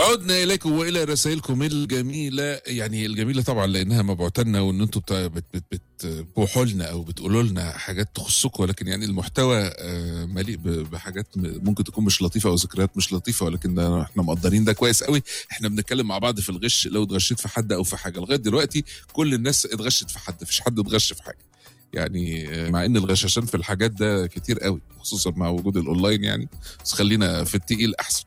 عدنا اليكم والى رسائلكم الجميله يعني الجميله طبعا لانها مبعوثه لنا وان انتم بت- بت- بت- بتبوحوا لنا او بتقولوا لنا حاجات تخصكم ولكن يعني المحتوى آه، مليء ب- بحاجات م- ممكن تكون مش لطيفه او ذكريات مش لطيفه ولكن ده احنا مقدرين ده كويس قوي احنا بنتكلم مع بعض في الغش لو اتغشيت في حد او في حاجه لغايه دلوقتي كل الناس اتغشت في حد مفيش حد اتغش في حاجه يعني آه، مع ان الغشاشان في الحاجات ده كتير قوي خصوصا مع وجود الاونلاين يعني بس خلينا في التقيل احسن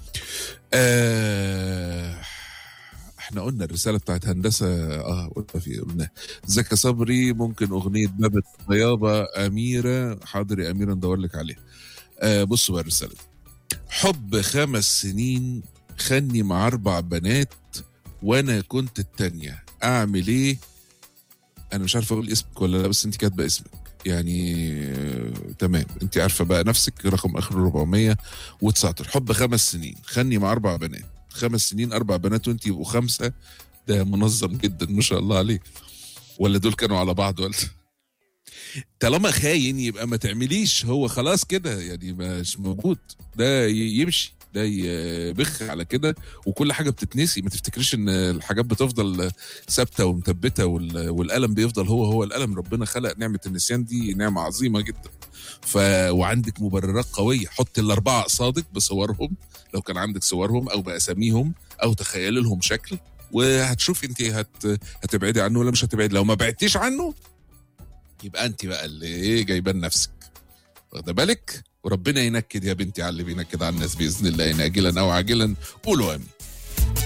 آه احنا قلنا الرساله بتاعت هندسه اه قلنا في قلنا ازيك يا صبري ممكن اغنيه باب الطيابه اميره حاضر يا اميره ندور لك عليها آه بصوا بقى الرساله دي. حب خمس سنين خني مع اربع بنات وانا كنت التانية اعمل ايه انا مش عارف اقول اسمك ولا لا بس انت كاتبه اسمك يعني آه تمام انت عارفه بقى نفسك رقم اخره 419 حب خمس سنين خني مع اربع بنات خمس سنين اربع بنات وانت يبقوا خمسه ده منظم جدا ما شاء الله عليك ولا دول كانوا على بعض ولا طالما خاين يبقى ما تعمليش هو خلاص كده يعني مش موجود ده ي- يمشي ده يبخ على كده وكل حاجه بتتنسي ما تفتكريش ان الحاجات بتفضل ثابته ومثبته وال- والقلم بيفضل هو هو القلم ربنا خلق نعمه النسيان دي نعمه عظيمه جدا ف وعندك مبررات قويه حط الاربعه قصادك بصورهم لو كان عندك صورهم او باساميهم او تخيلي لهم شكل وهتشوفي انت هت... هتبعدي عنه ولا مش هتبعدي لو ما بعدتيش عنه يبقى انت بقى اللي ايه جايبه لنفسك واخده بالك وربنا ينكد يا بنتي على اللي بينكد على الناس باذن الله ان اجلا او عاجلا قولوا امين